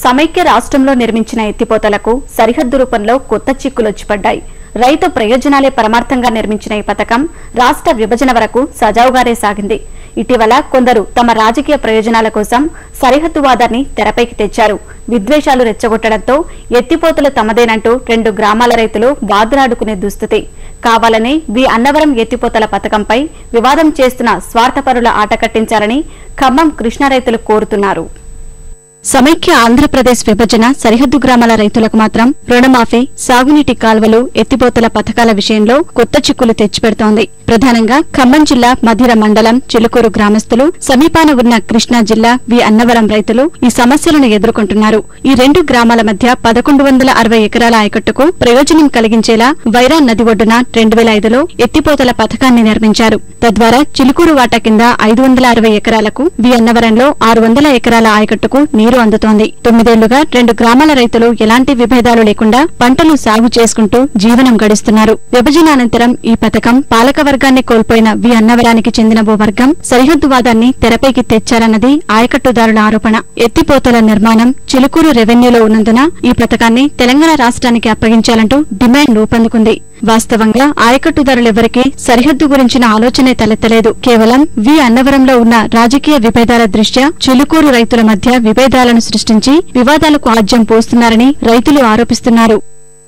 సమైక్య రాష్ట్రంలో నిర్మించిన ఎత్తిపోతలకు సరిహద్దు రూపంలో కొత్త చిక్కులొచ్చి పడ్డాయి రైతు ప్రయోజనాలే పరమార్థంగా నిర్మించిన ఈ పథకం రాష్ట్ర విభజన వరకు సజావుగానే సాగింది ఇటీవల కొందరు తమ రాజకీయ ప్రయోజనాల కోసం సరిహద్దు వాదాన్ని తెరపైకి తెచ్చారు విద్వేషాలు రెచ్చగొట్టడంతో ఎత్తిపోతలు తమదేనంటూ రెండు గ్రామాల రైతులు వాదులాడుకునే దుస్థితి కావాలని వి అన్నవరం ఎత్తిపోతల పథకంపై వివాదం చేస్తున్న స్వార్థపరుల ఆట కట్టించాలని ఖమ్మం కృష్ణ రైతులు కోరుతున్నారు సమైక్య ఆంధ్రప్రదేశ్ విభజన సరిహద్దు గ్రామాల రైతులకు మాత్రం రుణమాఫీ సాగునీటి కాల్వలు ఎత్తిపోతల పథకాల విషయంలో కొత్త చిక్కులు తెచ్చిపెడుతోంది ప్రధానంగా ఖమ్మం జిల్లా మధిర మండలం చిలుకూరు గ్రామస్తులు సమీపాన ఉన్న కృష్ణా జిల్లా వి అన్నవరం రైతులు ఈ సమస్యలను ఎదుర్కొంటున్నారు ఈ రెండు గ్రామాల మధ్య పదకొండు వందల అరవై ఎకరాల ఆయకట్టుకు ప్రయోజనం కలిగించేలా వైరా నది ఒడ్డున రెండు వేల ఐదులో ఎత్తిపోతల పథకాన్ని నిర్మించారు తద్వారా చిలుకూరు వాటా కింద ఐదు వందల అరవై ఎకరాలకు వి అన్నవరంలో ఆరు వందల ఎకరాల ఆయకట్టుకు నీరు అందుతోంది తొమ్మిదేళ్లుగా రెండు గ్రామాల రైతులు ఎలాంటి విభేదాలు లేకుండా పంటలు సాగు చేసుకుంటూ జీవనం గడిస్తున్నారు విభజన అనంతరం ఈ పథకం పాలక వర్గాన్ని కోల్పోయిన వి అన్నవరానికి చెందిన ఓ వర్గం సరిహద్దు వాదాన్ని తెరపైకి తెచ్చారన్నది ఆయకట్టుదారుల ఆరోపణ ఎత్తిపోతల నిర్మాణం చిలుకూరు రెవెన్యూలో ఉన్నందున ఈ పథకాన్ని తెలంగాణ రాష్ట్రానికి అప్పగించాలంటూ డిమాండ్ రూపొందుకుంది వాస్తవంగా ఆయకట్టుదారులెవరికీ సరిహద్దు గురించిన ఆలోచనే తలెత్తలేదు కేవలం వి అన్నవరంలో ఉన్న రాజకీయ విభేదాల దృష్ట్యా చిలుకూరు రైతుల మధ్య విభేదాలను సృష్టించి వివాదాలకు ఆజ్యం పోస్తున్నారని రైతులు ఆరోపిస్తున్నారు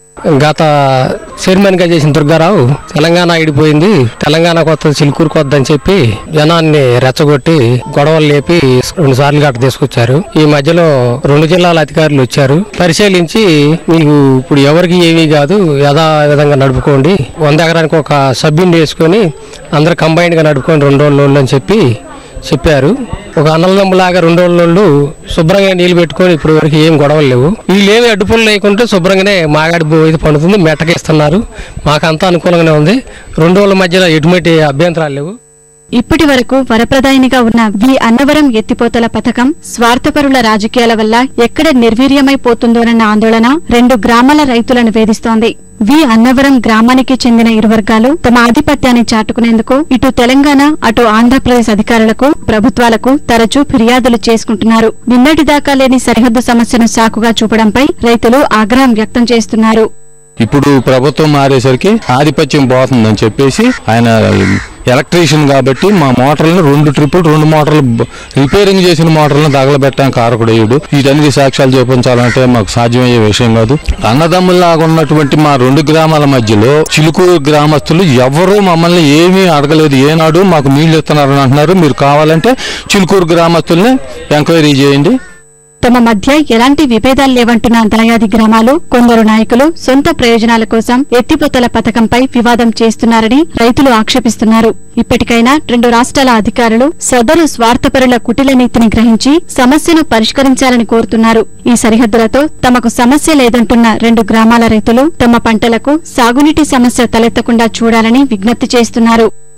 గత చైర్మన్ గా చేసిన దుర్గారావు తెలంగాణ ఇడిపోయింది తెలంగాణ కొత్త చిలుకూరు కొత్త అని చెప్పి జనాన్ని రెచ్చగొట్టి గొడవలు లేపి రెండు సార్లు గట్ట తీసుకొచ్చారు ఈ మధ్యలో రెండు జిల్లాల అధికారులు వచ్చారు పరిశీలించి మీకు ఇప్పుడు ఎవరికి ఏమీ కాదు యథా విధంగా నడుపుకోండి వంద ఎకరానికి ఒక సభ్యుని వేసుకొని అందరు కంబైన్డ్ గా నడుపుకోండి రెండు రోజులు అని చెప్పి చెప్పారు ఒక అన్నలదమ్ములాగా రెండు రోజులు శుభ్రంగా నీళ్లు పెట్టుకొని ఇప్పుడు వరకు ఏం గొడవలు లేవు వీళ్ళు ఏమి అడ్డుపనులు లేకుంటే శుభ్రంగానే మాగాడి భూమి అయితే పండుతుంది మెట్టకేస్తున్నారు మాకంతా అనుకూలంగానే ఉంది రెండు రోజుల మధ్యలో ఎటువంటి అభ్యంతరాలు లేవు ఇప్పటి వరకు వరప్రదాయినిగా ఉన్న వి అన్నవరం ఎత్తిపోతల పథకం స్వార్థపరుల రాజకీయాల వల్ల ఎక్కడ నిర్వీర్యమైపోతుందోనన్న ఆందోళన రెండు గ్రామాల రైతులను వేధిస్తోంది వి అన్నవరం గ్రామానికి చెందిన ఇరు వర్గాలు తమ ఆధిపత్యాన్ని చాటుకునేందుకు ఇటు తెలంగాణ అటు ఆంధ్రప్రదేశ్ అధికారులకు ప్రభుత్వాలకు తరచూ ఫిర్యాదులు చేసుకుంటున్నారు నిన్నటిదాకా లేని సరిహద్దు సమస్యను సాకుగా చూపడంపై రైతులు ఆగ్రహం వ్యక్తం చేస్తున్నారు ఇప్పుడు ప్రభుత్వం మారేసరికి ఆధిపత్యం పోతుందని చెప్పేసి ఆయన ఎలక్ట్రీషియన్ కాబట్టి మా మోటార్లను రెండు ట్రిప్పులు రెండు మోటార్లు బ- రిపేరింగ్ చేసిన మోటార్లను తగలబెట్టడానికి కారకుడేయుడు వీటన్నిటి సాక్ష్యాలు చూపించాలంటే మాకు సాధ్యమయ్యే విషయం కాదు అన్నదమ్ముల్లాగా ఉన్నటువంటి మా రెండు గ్రామాల మధ్యలో చిలుకూరు గ్రామస్తులు ఎవరూ మమ్మల్ని ఏమీ అడగలేదు ఏనాడు మాకు నీళ్లు ఇస్తున్నారని అంటున్నారు మీరు కావాలంటే చిలుకూరు గ్రామస్తుల్ని ఎంక్వైరీ చేయండి తమ మధ్య ఎలాంటి విభేదాలు లేవంటున్న దళయాది గ్రామాలు కొందరు నాయకులు సొంత ప్రయోజనాల కోసం ఎత్తిపోతల పథకంపై వివాదం చేస్తున్నారని రైతులు ఆక్షేపిస్తున్నారు ఇప్పటికైనా రెండు రాష్ట్రాల అధికారులు సదరు స్వార్థపరుల కుటిల నీతిని గ్రహించి సమస్యను పరిష్కరించాలని కోరుతున్నారు ఈ సరిహద్దులతో తమకు సమస్య లేదంటున్న రెండు గ్రామాల రైతులు తమ పంటలకు సాగునీటి సమస్య తలెత్తకుండా చూడాలని విజ్ఞప్తి చేస్తున్నారు